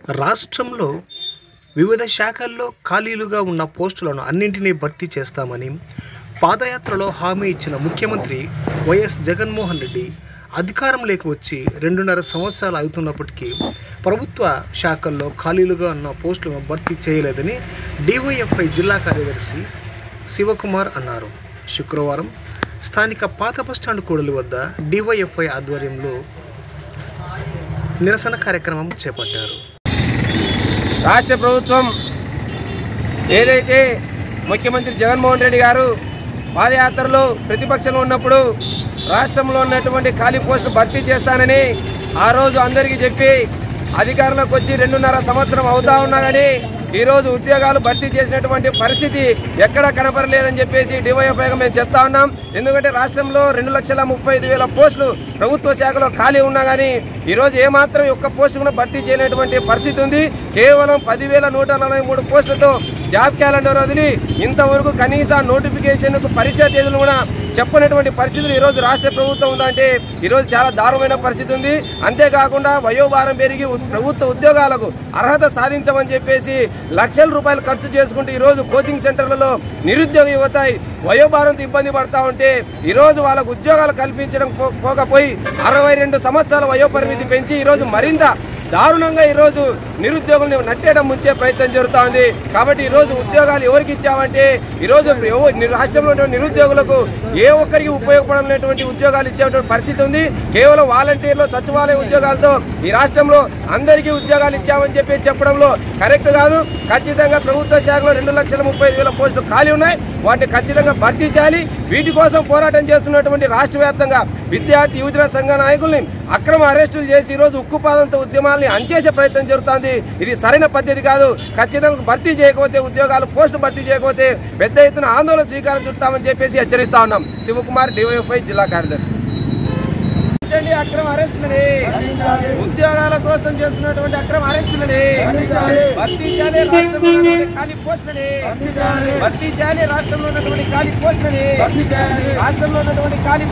రాష్ట్రంలో వివిధ శాఖల్లో ఖాళీలుగా ఉన్న పోస్టులను అన్నింటినీ భర్తీ చేస్తామని పాదయాత్రలో హామీ ఇచ్చిన ముఖ్యమంత్రి వైఎస్ జగన్మోహన్ రెడ్డి అధికారంలోకి వచ్చి రెండున్నర సంవత్సరాలు అవుతున్నప్పటికీ ప్రభుత్వ శాఖల్లో ఖాళీలుగా ఉన్న పోస్టులను భర్తీ చేయలేదని డివైఎఫ్ఐ జిల్లా కార్యదర్శి శివకుమార్ అన్నారు శుక్రవారం స్థానిక పాత బస్టాండ్ కూడలి వద్ద డివైఎఫ్ఐ ఆధ్వర్యంలో నిరసన కార్యక్రమం చేపట్టారు రాష్ట్ర ప్రభుత్వం ఏదైతే ముఖ్యమంత్రి జగన్మోహన్ రెడ్డి గారు పాదయాత్రలో ప్రతిపక్షంలో ఉన్నప్పుడు రాష్ట్రంలో ఉన్నటువంటి ఖాళీ పోస్టులు భర్తీ చేస్తానని ఆ రోజు అందరికీ చెప్పి అధికారంలోకి వచ్చి రెండున్నర సంవత్సరం అవుతా ఉన్నా కానీ ఈరోజు ఉద్యోగాలు భర్తీ చేసినటువంటి పరిస్థితి ఎక్కడా కనపడలేదని చెప్పేసి డివైఎఫ్ఐగా మేము చెప్తా ఉన్నాం ఎందుకంటే రాష్ట్రంలో రెండు లక్షల ముప్పై ఐదు వేల పోస్టులు ప్రభుత్వ శాఖలో ఖాళీ ఉన్నా కానీ ఈరోజు ఏమాత్రం ఒక్క పోస్టు కూడా భర్తీ చేయనటువంటి పరిస్థితి ఉంది కేవలం పదివేల నూట నలభై మూడు పోస్టులతో జాబ్ క్యాలెండర్ వదిలి ఇంతవరకు కనీస నోటిఫికేషన్ పరీక్షా తేదీలు కూడా చెప్పనటువంటి పరిస్థితులు ఈరోజు రాష్ట్ర ప్రభుత్వం ఉందంటే ఈరోజు చాలా దారుణమైన పరిస్థితి ఉంది అంతేకాకుండా వయోభారం పెరిగి ఉ- ప్రభుత్వ ఉద్యోగాలకు అర్హత సాధించమని చెప్పేసి లక్షల రూపాయలు ఖర్చు చేసుకుంటూ ఈరోజు కోచింగ్ సెంటర్లలో నిరుద్యోగ యువత వయోభారంతో ఇబ్బంది పడతా ఉంటే ఈరోజు వాళ్ళకు ఉద్యోగాలు కల్పించడం పో- పోకపోయి అరవై రెండు సంవత్సరాల వయోపరిమితి పెంచి ఈరోజు మరింత దారుణంగా ఈరోజు నిరుద్యోగుల్ని నట్టేయడం ముంచే ప్రయత్నం జరుగుతా ఉంది కాబట్టి ఈరోజు ఉద్యోగాలు ఎవరికి ఇచ్చామంటే ఈరోజు ఎవ- ని- రాష్ట్రంలో ఉన్న నిరుద్యోగులకు ఏ ఒక్కరికి ఉపయోగపడలేటువంటి ఉద్యోగాలు ఇచ్చేటువంటి పరిస్థితి ఉంది కేవలం వాలంటీర్లు సచివాలయ ఉద్యోగాలతో ఈ రాష్ట్రంలో అందరికీ ఉద్యోగాలు ఇచ్చామని చెప్పి చెప్పడంలో కరెక్ట్ కాదు ఖచ్చితంగా ప్రభుత్వ శాఖలో రెండు లక్షల ముప్పై ఐదు వేల పోస్టులు ఖాళీ ఉన్నాయి వాటిని ఖచ్చితంగా భర్తీ చేయాలి వీటి కోసం పోరాటం చేస్తున్నటువంటి రాష్ట్ర వ్యాప్తంగా విద్యార్థి యువజన సంఘ నాయకుల్ని అక్రమ అరెస్టులు చేసి ఈరోజు ఉక్కుపాదంతో ఉద్యమాల్ని అంచేసే ప్రయత్నం జరుగుతోంది ఇది సరైన పద్ధతి కాదు ఖచ్చితంగా భర్తీ చేయకపోతే ఉద్యోగాలు పోస్టు భర్తీ చేయకపోతే పెద్ద ఎత్తున ఆందోళన శ్రీకారం చుడతామని చెప్పేసి హెచ్చరిస్తా ఉన్నాం శివకుమార్ డివైఎఫ్ఐ జిల్లా కార్యదర్శి ఖండించండి అక్రమ అరెస్టులని ఉద్యోగాల కోసం చేస్తున్నటువంటి అక్రమ అరెస్టులని భర్తీ చేయాలి రాష్ట్రంలో ఉన్నటువంటి ఖాళీ పోస్టులని భర్తీ చేయాలి రాష్ట్రంలో ఉన్నటువంటి ఖాళీ పోస్టులని రాష్ట్రంలో ఉన్నటువంటి ఖాళీ